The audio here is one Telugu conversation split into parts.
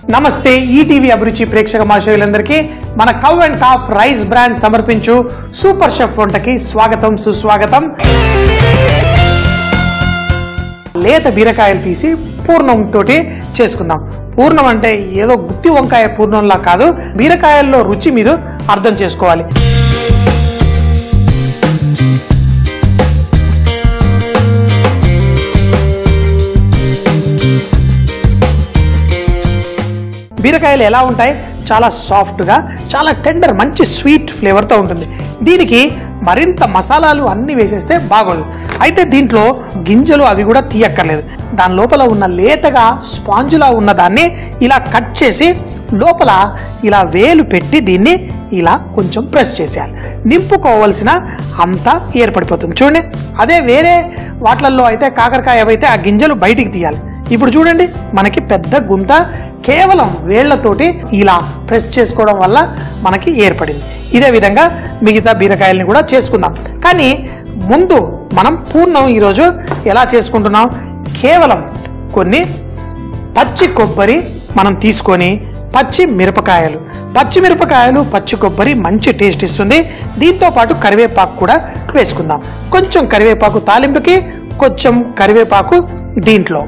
నమస్తే ఈటీవీ అభిరుచి ప్రేక్షక మాషయులందరికీ మన cow and calf rice brand సమర్పించు సూపర్ షెఫ్ వంటకి స్వాగతం సుస్వాగతం లేత బీరకాయలు తీసి పూర్ణం తోటి చేసుకుందాం పూర్ణం అంటే ఏదో గుత్తి వంకాయ పూర్ణంలా కాదు బీరకాయల్లో రుచి మీరు అర్థం చేసుకోవాలి బీరకాయలు ఎలా ఉంటాయి చాలా సాఫ్ట్గా చాలా టెండర్ మంచి స్వీట్ ఫ్లేవర్తో ఉంటుంది దీనికి మరింత మసాలాలు అన్నీ వేసేస్తే బాగోదు అయితే దీంట్లో గింజలు అవి కూడా తీయక్కర్లేదు దాని లోపల ఉన్న లేతగా స్పాంజులా ఉన్న దాన్ని ఇలా కట్ చేసి లోపల ఇలా వేలు పెట్టి దీన్ని ఇలా కొంచెం ప్రెస్ చేసేయాలి నింపుకోవలసిన అంతా ఏర్పడిపోతుంది చూడండి అదే వేరే వాటిలలో అయితే కాకరకాయ అవైతే ఆ గింజలు బయటికి తీయాలి ఇప్పుడు చూడండి మనకి పెద్ద గుంత కేవలం వేళ్లతోటి ఇలా ప్రెస్ చేసుకోవడం వల్ల మనకి ఏర్పడింది ఇదే విధంగా మిగతా బీరకాయల్ని కూడా చేసుకుందాం కానీ ముందు మనం పూర్ణం ఈరోజు ఎలా చేసుకుంటున్నాం కేవలం కొన్ని పచ్చి కొబ్బరి మనం తీసుకొని పచ్చి మిరపకాయలు పచ్చి మిరపకాయలు పచ్చి కొబ్బరి మంచి టేస్ట్ ఇస్తుంది దీంతో పాటు కరివేపాకు కూడా వేసుకుందాం కొంచెం కరివేపాకు తాలింపుకి కొంచెం కరివేపాకు దీంట్లో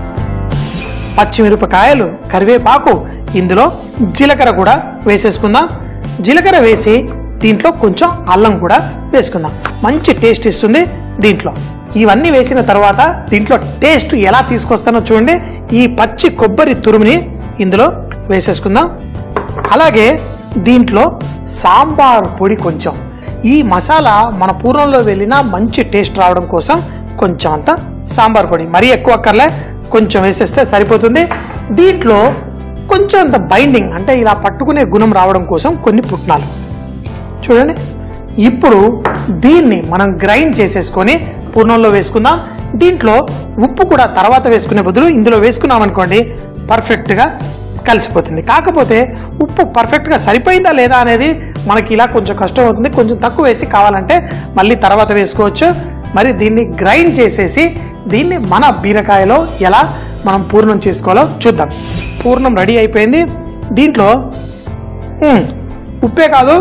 పచ్చిమిరపకాయలు కరివేపాకు ఇందులో జీలకర్ర కూడా వేసేసుకుందాం జీలకర్ర వేసి దీంట్లో కొంచెం అల్లం కూడా వేసుకుందాం మంచి టేస్ట్ ఇస్తుంది దీంట్లో ఇవన్నీ వేసిన తర్వాత దీంట్లో టేస్ట్ ఎలా తీసుకొస్తానో చూడండి ఈ పచ్చి కొబ్బరి తురుముని ఇందులో వేసేసుకుందాం అలాగే దీంట్లో సాంబార్ పొడి కొంచెం ఈ మసాలా మన పూర్వంలో వెళ్ళిన మంచి టేస్ట్ రావడం కోసం కొంచెం అంత సాంబార్ పొడి మరీ ఎక్కువ అక్కర్లే కొంచెం వేసేస్తే సరిపోతుంది దీంట్లో కొంచెం అంత బైండింగ్ అంటే ఇలా పట్టుకునే గుణం రావడం కోసం కొన్ని పుట్నాలు చూడండి ఇప్పుడు దీన్ని మనం గ్రైండ్ చేసేసుకొని పూర్ణంలో వేసుకుందాం దీంట్లో ఉప్పు కూడా తర్వాత వేసుకునే బదులు ఇందులో వేసుకున్నాం అనుకోండి పర్ఫెక్ట్గా కలిసిపోతుంది కాకపోతే ఉప్పు పర్ఫెక్ట్గా సరిపోయిందా లేదా అనేది మనకి ఇలా కొంచెం కష్టం అవుతుంది కొంచెం తక్కువ వేసి కావాలంటే మళ్ళీ తర్వాత వేసుకోవచ్చు మరి దీన్ని గ్రైండ్ చేసేసి దీన్ని మన బీరకాయలో ఎలా మనం పూర్ణం చేసుకోవాలో చూద్దాం పూర్ణం రెడీ అయిపోయింది దీంట్లో మ్మ్, ఉప్పే కాదు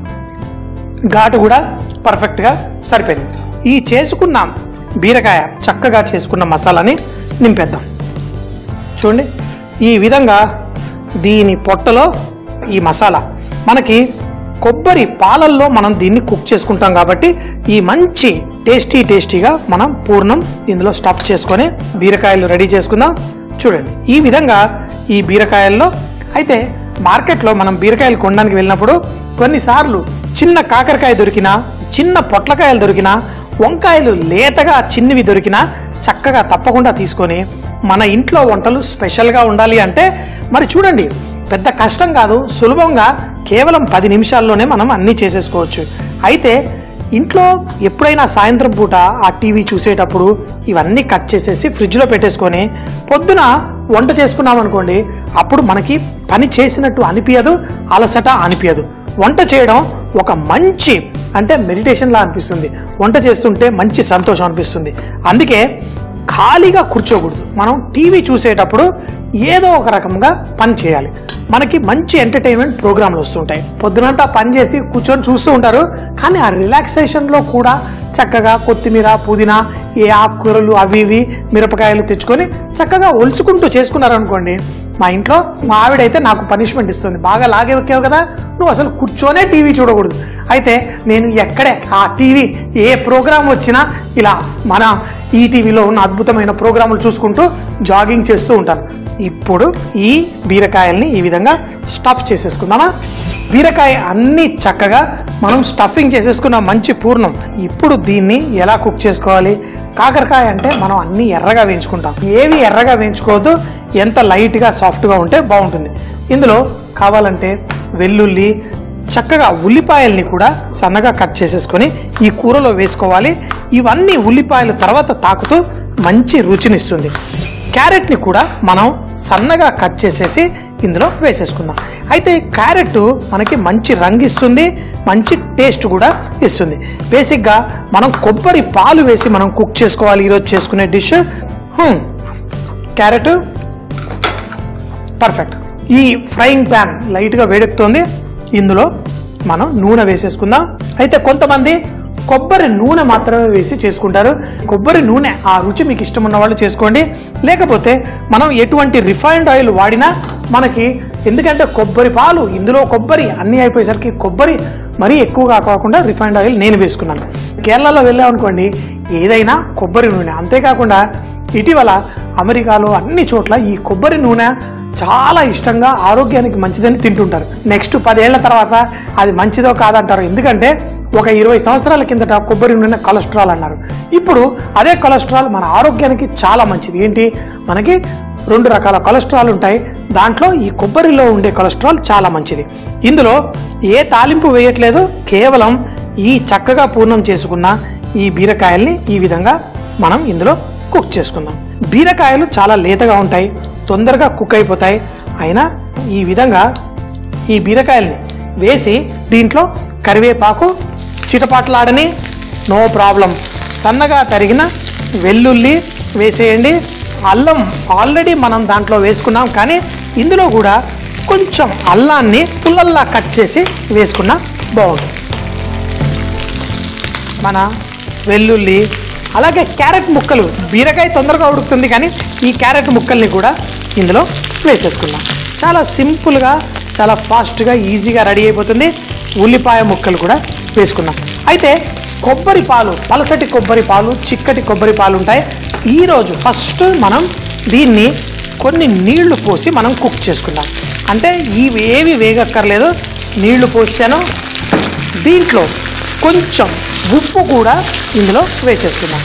ఘాటు కూడా పర్ఫెక్ట్గా సరిపోయింది ఈ చేసుకున్న బీరకాయ చక్కగా చేసుకున్న మసాలాని నింపేద్దాం చూడండి ఈ విధంగా దీని పొట్టలో ఈ మసాలా మనకి కొబ్బరి పాలల్లో మనం దీన్ని కుక్ చేసుకుంటాం కాబట్టి ఈ మంచి టేస్టీ టేస్టీగా మనం పూర్ణం ఇందులో స్టఫ్ చేసుకొని బీరకాయలు రెడీ చేసుకుందాం చూడండి ఈ విధంగా ఈ బీరకాయల్లో అయితే మార్కెట్లో మనం బీరకాయలు కొనడానికి వెళ్ళినప్పుడు కొన్నిసార్లు చిన్న కాకరకాయ దొరికినా చిన్న పొట్లకాయలు దొరికినా వంకాయలు లేతగా చిన్నవి దొరికినా చక్కగా తప్పకుండా తీసుకొని మన ఇంట్లో వంటలు స్పెషల్గా ఉండాలి అంటే మరి చూడండి పెద్ద కష్టం కాదు సులభంగా కేవలం పది నిమిషాల్లోనే మనం అన్నీ చేసేసుకోవచ్చు అయితే ఇంట్లో ఎప్పుడైనా సాయంత్రం పూట ఆ టీవీ చూసేటప్పుడు ఇవన్నీ కట్ చేసేసి ఫ్రిడ్జ్లో పెట్టేసుకొని పొద్దున వంట చేసుకున్నాం అనుకోండి అప్పుడు మనకి పని చేసినట్టు అనిపించదు అలసట అనిపించదు వంట చేయడం ఒక మంచి అంటే మెడిటేషన్లా అనిపిస్తుంది వంట చేస్తుంటే మంచి సంతోషం అనిపిస్తుంది అందుకే ఖాళీగా కూర్చోకూడదు మనం టీవీ చూసేటప్పుడు ఏదో ఒక రకంగా పని చేయాలి మనకి మంచి ఎంటర్టైన్మెంట్ ప్రోగ్రాంలు వస్తుంటాయి పొద్దునంతా పని చేసి కూర్చొని చూస్తూ ఉంటారు కానీ ఆ రిలాక్సేషన్లో కూడా చక్కగా కొత్తిమీర పుదీనా ఏ ఆకుకూరలు అవి ఇవి మిరపకాయలు తెచ్చుకొని చక్కగా ఒలుచుకుంటూ చేసుకున్నారనుకోండి మా ఇంట్లో మా ఆవిడైతే నాకు పనిష్మెంట్ ఇస్తుంది బాగా లాగెక్కావు కదా నువ్వు అసలు కూర్చొనే టీవీ చూడకూడదు అయితే నేను ఎక్కడే ఆ టీవీ ఏ ప్రోగ్రాం వచ్చినా ఇలా మన ఈ టీవీలో ఉన్న అద్భుతమైన ప్రోగ్రాములు చూసుకుంటూ జాగింగ్ చేస్తూ ఉంటాను ఇప్పుడు ఈ బీరకాయల్ని ఈ విధంగా స్టఫ్ చేసేసుకుందామా బీరకాయ అన్ని చక్కగా మనం స్టఫింగ్ చేసేసుకున్న మంచి పూర్ణం ఇప్పుడు దీన్ని ఎలా కుక్ చేసుకోవాలి కాకరకాయ అంటే మనం అన్ని ఎర్రగా వేయించుకుంటాం ఏవి ఎర్రగా వేయించుకోవద్దు ఎంత లైట్గా సాఫ్ట్గా ఉంటే బాగుంటుంది ఇందులో కావాలంటే వెల్లుల్లి చక్కగా ఉల్లిపాయల్ని కూడా సన్నగా కట్ చేసేసుకొని ఈ కూరలో వేసుకోవాలి ఇవన్నీ ఉల్లిపాయలు తర్వాత తాకుతూ మంచి రుచినిస్తుంది క్యారెట్ని కూడా మనం సన్నగా కట్ చేసేసి ఇందులో వేసేసుకుందాం అయితే క్యారెట్ మనకి మంచి రంగు ఇస్తుంది మంచి టేస్ట్ కూడా ఇస్తుంది బేసిక్గా మనం కొబ్బరి పాలు వేసి మనం కుక్ చేసుకోవాలి ఈరోజు చేసుకునే డిష్ క్యారెట్ పర్ఫెక్ట్ ఈ ఫ్రైయింగ్ ప్యాన్ లైట్గా వేడెక్కుతోంది ఇందులో మనం నూనె వేసేసుకుందాం అయితే కొంతమంది కొబ్బరి నూనె మాత్రమే వేసి చేసుకుంటారు కొబ్బరి నూనె ఆ రుచి మీకు ఇష్టం ఉన్న వాళ్ళు చేసుకోండి లేకపోతే మనం ఎటువంటి రిఫైన్డ్ ఆయిల్ వాడినా మనకి ఎందుకంటే కొబ్బరి పాలు ఇందులో కొబ్బరి అన్నీ అయిపోయేసరికి కొబ్బరి మరీ ఎక్కువగా కాకుండా రిఫైన్డ్ ఆయిల్ నేను వేసుకున్నాను కేరళలో వెళ్ళామనుకోండి ఏదైనా కొబ్బరి నూనె అంతేకాకుండా ఇటీవల అమెరికాలో అన్ని చోట్ల ఈ కొబ్బరి నూనె చాలా ఇష్టంగా ఆరోగ్యానికి మంచిదని తింటుంటారు నెక్స్ట్ పదేళ్ల తర్వాత అది మంచిదో కాదంటారు ఎందుకంటే ఒక ఇరవై సంవత్సరాల కిందట కొబ్బరి నూనె కొలెస్ట్రాల్ అన్నారు ఇప్పుడు అదే కొలెస్ట్రాల్ మన ఆరోగ్యానికి చాలా మంచిది ఏంటి మనకి రెండు రకాల కొలెస్ట్రాల్ ఉంటాయి దాంట్లో ఈ కొబ్బరిలో ఉండే కొలెస్ట్రాల్ చాలా మంచిది ఇందులో ఏ తాలింపు వేయట్లేదు కేవలం ఈ చక్కగా పూర్ణం చేసుకున్న ఈ బీరకాయల్ని ఈ విధంగా మనం ఇందులో కుక్ చేసుకుందాం బీరకాయలు చాలా లేతగా ఉంటాయి తొందరగా కుక్ అయిపోతాయి అయినా ఈ విధంగా ఈ బీరకాయల్ని వేసి దీంట్లో కరివేపాకు చిటపాట్లాడని నో ప్రాబ్లం సన్నగా తరిగిన వెల్లుల్లి వేసేయండి అల్లం ఆల్రెడీ మనం దాంట్లో వేసుకున్నాం కానీ ఇందులో కూడా కొంచెం అల్లాన్ని పుల్లల్లా కట్ చేసి వేసుకున్నా బాగుంటుంది మన వెల్లుల్లి అలాగే క్యారెట్ ముక్కలు బీరకాయ తొందరగా ఉడుకుతుంది కానీ ఈ క్యారెట్ ముక్కల్ని కూడా ఇందులో వేసేసుకుందాం చాలా సింపుల్గా చాలా ఫాస్ట్గా ఈజీగా రెడీ అయిపోతుంది ఉల్లిపాయ ముక్కలు కూడా వేసుకున్నాం అయితే కొబ్బరి పాలు పలసటి కొబ్బరి పాలు చిక్కటి కొబ్బరి పాలు ఉంటాయి ఈరోజు ఫస్ట్ మనం దీన్ని కొన్ని నీళ్లు పోసి మనం కుక్ చేసుకుందాం అంటే ఇవి ఏవి వేగక్కర్లేదు నీళ్లు పోసాను దీంట్లో కొంచెం ఉప్పు కూడా ఇందులో వేసేసుకుందాం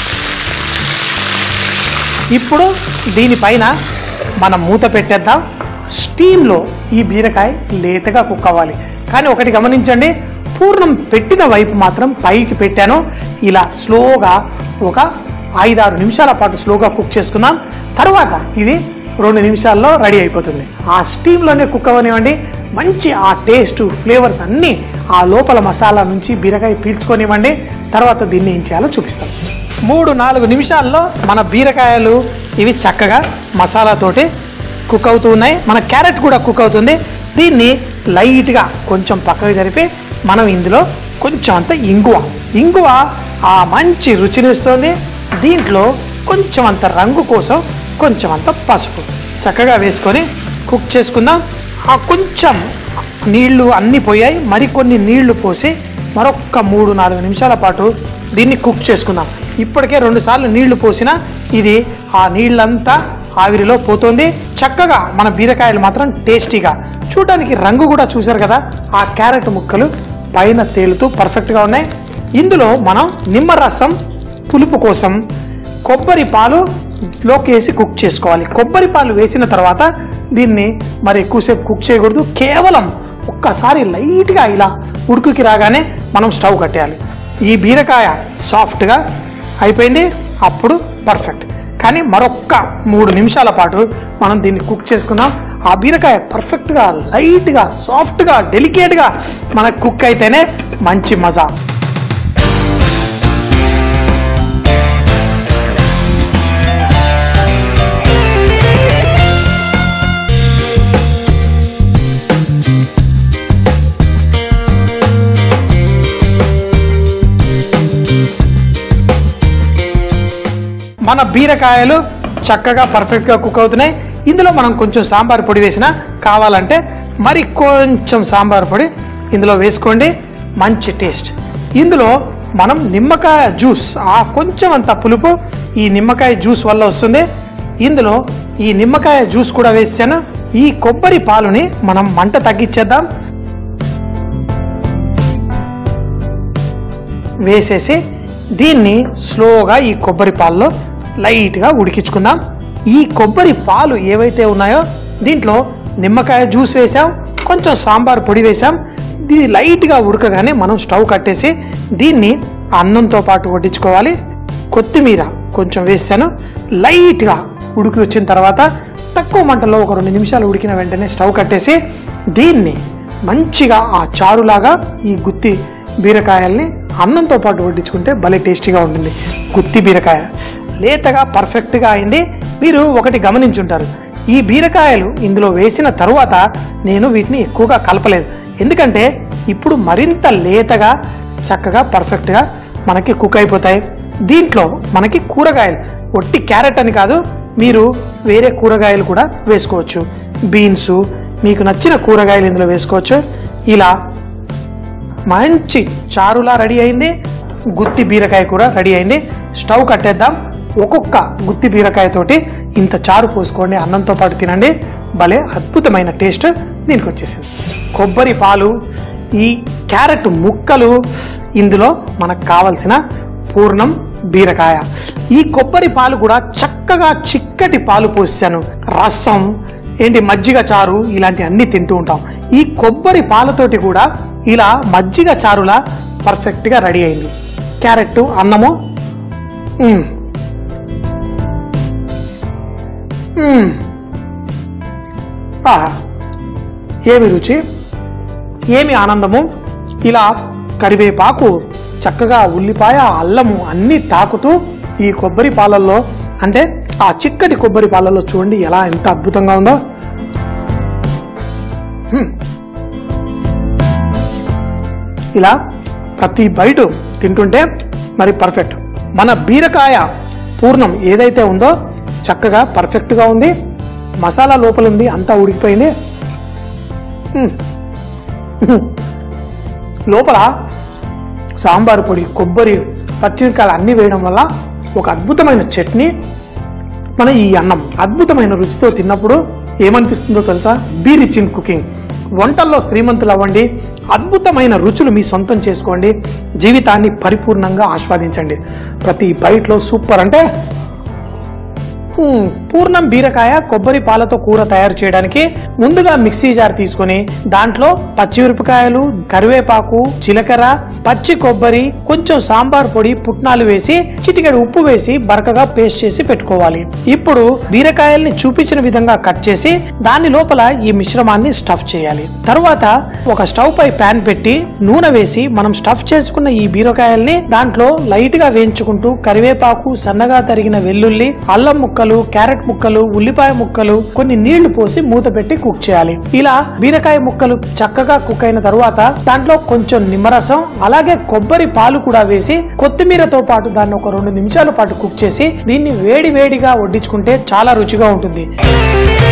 ఇప్పుడు దీనిపైన మనం మూత పెట్టేద్దాం స్టీమ్లో ఈ బీరకాయ లేతగా కుక్ అవ్వాలి కానీ ఒకటి గమనించండి పూర్ణం పెట్టిన వైపు మాత్రం పైకి పెట్టాను ఇలా స్లోగా ఒక ఐదారు నిమిషాల పాటు స్లోగా కుక్ చేసుకుందాం తర్వాత ఇది రెండు నిమిషాల్లో రెడీ అయిపోతుంది ఆ స్టీమ్లోనే కుక్ అవ్వనివ్వండి మంచి ఆ టేస్ట్ ఫ్లేవర్స్ అన్నీ ఆ లోపల మసాలా నుంచి బీరకాయ పీల్చుకొనివ్వండి తర్వాత దీన్ని ఏం చేయాలో చూపిస్తాం మూడు నాలుగు నిమిషాల్లో మన బీరకాయలు ఇవి చక్కగా మసాలాతోటి కుక్ అవుతూ ఉన్నాయి మన క్యారెట్ కూడా కుక్ అవుతుంది దీన్ని లైట్గా కొంచెం పక్కకు జరిపి మనం ఇందులో కొంచెం అంత ఇంగువ ఇంగువ ఆ మంచి రుచినిస్తుంది దీంట్లో కొంచెం అంత రంగు కోసం కొంచెం అంత పసుపు చక్కగా వేసుకొని కుక్ చేసుకుందాం ఆ కొంచెం నీళ్లు అన్నీ పోయాయి మరికొన్ని నీళ్లు పోసి మరొక్క మూడు నాలుగు నిమిషాల పాటు దీన్ని కుక్ చేసుకుందాం ఇప్పటికే రెండు సార్లు నీళ్లు పోసినా ఇది ఆ నీళ్ళంతా ఆవిరిలో పోతుంది చక్కగా మన బీరకాయలు మాత్రం టేస్టీగా చూడడానికి రంగు కూడా చూశారు కదా ఆ క్యారెట్ ముక్కలు పైన తేలుతూ పర్ఫెక్ట్గా ఉన్నాయి ఇందులో మనం నిమ్మరసం పులుపు కోసం కొబ్బరి పాలు లోకి వేసి కుక్ చేసుకోవాలి కొబ్బరి పాలు వేసిన తర్వాత దీన్ని మరి ఎక్కువసేపు కుక్ చేయకూడదు కేవలం ఒక్కసారి లైట్గా ఇలా ఉడుకుకి రాగానే మనం స్టవ్ కట్టేయాలి ఈ బీరకాయ సాఫ్ట్గా అయిపోయింది అప్పుడు పర్ఫెక్ట్ కానీ మరొక్క మూడు నిమిషాల పాటు మనం దీన్ని కుక్ చేసుకుందాం ఆ బీరకాయ పర్ఫెక్ట్గా లైట్గా సాఫ్ట్గా డెలికేట్గా మనకు కుక్ అయితేనే మంచి మజా మన బీరకాయలు చక్కగా పర్ఫెక్ట్గా కుక్ అవుతున్నాయి ఇందులో మనం కొంచెం సాంబార్ పొడి వేసినా కావాలంటే మరి కొంచెం సాంబార్ పొడి ఇందులో వేసుకోండి మంచి టేస్ట్ ఇందులో మనం నిమ్మకాయ జ్యూస్ ఆ కొంచెం అంత పులుపు ఈ నిమ్మకాయ జ్యూస్ వల్ల వస్తుంది ఇందులో ఈ నిమ్మకాయ జ్యూస్ కూడా వేసాను ఈ కొబ్బరి పాలుని మనం మంట తగ్గించేద్దాం వేసేసి దీన్ని స్లోగా ఈ కొబ్బరి పాలలో లైట్గా ఉడికించుకుందాం ఈ కొబ్బరి పాలు ఏవైతే ఉన్నాయో దీంట్లో నిమ్మకాయ జ్యూస్ వేసాం కొంచెం సాంబార్ పొడి వేసాం ఇది లైట్గా ఉడకగానే మనం స్టవ్ కట్టేసి దీన్ని అన్నంతో పాటు వడ్డించుకోవాలి కొత్తిమీర కొంచెం వేసాను లైట్గా ఉడికి వచ్చిన తర్వాత తక్కువ మంటలో ఒక రెండు నిమిషాలు ఉడికిన వెంటనే స్టవ్ కట్టేసి దీన్ని మంచిగా ఆ చారులాగా ఈ గుత్తి బీరకాయల్ని అన్నంతో పాటు వడ్డించుకుంటే భలే టేస్టీగా ఉంటుంది గుత్తి బీరకాయ లేతగా పర్ఫెక్ట్గా అయింది మీరు ఒకటి గమనించుంటారు ఈ బీరకాయలు ఇందులో వేసిన తరువాత నేను వీటిని ఎక్కువగా కలపలేదు ఎందుకంటే ఇప్పుడు మరింత లేతగా చక్కగా పర్ఫెక్ట్గా మనకి కుక్ అయిపోతాయి దీంట్లో మనకి కూరగాయలు ఒట్టి క్యారెట్ అని కాదు మీరు వేరే కూరగాయలు కూడా వేసుకోవచ్చు బీన్స్ మీకు నచ్చిన కూరగాయలు ఇందులో వేసుకోవచ్చు ఇలా మంచి చారులా రెడీ అయింది గుత్తి బీరకాయ కూడా రెడీ అయింది స్టవ్ కట్టేద్దాం ఒక్కొక్క గుత్తి బీరకాయ తోటి ఇంత చారు పోసుకోండి అన్నంతో పాటు తినండి భలే అద్భుతమైన టేస్ట్ దీనికి వచ్చేసింది కొబ్బరి పాలు ఈ క్యారెట్ ముక్కలు ఇందులో మనకు కావలసిన పూర్ణం బీరకాయ ఈ కొబ్బరి పాలు కూడా చక్కగా చిక్కటి పాలు పోసాను రసం ఏంటి మజ్జిగ చారు ఇలాంటి అన్ని తింటూ ఉంటాం ఈ కొబ్బరి పాలతోటి కూడా ఇలా మజ్జిగ చారులా పర్ఫెక్ట్గా రెడీ అయింది క్యారెట్ అన్నము మ్మ్. మ్మ్. ఆహా ఏమి రుచి ఏమి ఆనందము ఇలా కరివేపాకు చక్కగా ఉల్లిపాయ అల్లము అన్నీ తాకుతూ ఈ కొబ్బరి పాలల్లో అంటే ఆ చిక్కటి కొబ్బరి పాలల్లో చూడండి ఎలా ఎంత అద్భుతంగా ఉందో హ్మ్. ఇలా ప్రతి బయట తింటుంటే మరి పర్ఫెక్ట్ మన బీరకాయ పూర్ణం ఏదైతే ఉందో చక్కగా పర్ఫెక్ట్గా ఉంది మసాలా లోపల ఉంది అంతా ఉడికిపోయింది హ్మ్. హ్మ్. లోపల సాంబార్ పొడి కొబ్బరి పచ్చిమిరకాయలు అన్నీ వేయడం వల్ల ఒక అద్భుతమైన చట్నీ మన ఈ అన్నం అద్భుతమైన రుచితో తిన్నప్పుడు ఏమనిపిస్తుందో తెలుసా బీ రిచ్ ఇన్ కుకింగ్ వంటల్లో శ్రీమంతులు అవ్వండి అద్భుతమైన రుచులు మీ సొంతం చేసుకోండి జీవితాన్ని పరిపూర్ణంగా ఆస్వాదించండి ప్రతి బైట్లో సూపర్ అంటే హ్మ్, పూర్ణం బీరకాయ కొబ్బరి పాలతో కూర తయారు చేయడానికి ముందుగా మిక్సీ జార్ తీసుకొని దాంట్లో పచ్చిమిరపకాయలు కరివేపాకు జీలకర్ర పచ్చి కొబ్బరి కొంచెం సాంబార్ పొడి పుట్నాలు వేసి చిటికెడు ఉప్పు వేసి బరకగా పేస్ట్ చేసి పెట్టుకోవాలి ఇప్పుడు బీరకాయల్ని చూపించిన విధంగా కట్ చేసి దాని లోపల ఈ మిశ్రమాన్ని స్టఫ్ చేయాలి తరువాత ఒక స్టవ్ పై ప్యాన్ పెట్టి నూనె వేసి మనం స్టఫ్ చేసుకున్న ఈ బీరకాయల్ని దాంట్లో లైట్ గా వేయించుకుంటూ కరివేపాకు సన్నగా తరిగిన వెల్లుల్లి అల్లం ముక్కలు క్యారెట్ ముక్కలు ఉల్లిపాయ ముక్కలు కొన్ని నీళ్లు పోసి మూత పెట్టి కుక్ చేయాలి ఇలా బీరకాయ ముక్కలు చక్కగా కుక్ అయిన తరువాత దాంట్లో కొంచెం నిమ్మరసం అలాగే కొబ్బరి పాలు కూడా వేసి కొత్తిమీరతో పాటు దాన్ని ఒక రెండు నిమిషాల పాటు కుక్ చేసి దీన్ని వేడి వేడిగా వడ్డించుకుంటే చాలా రుచిగా ఉంటుంది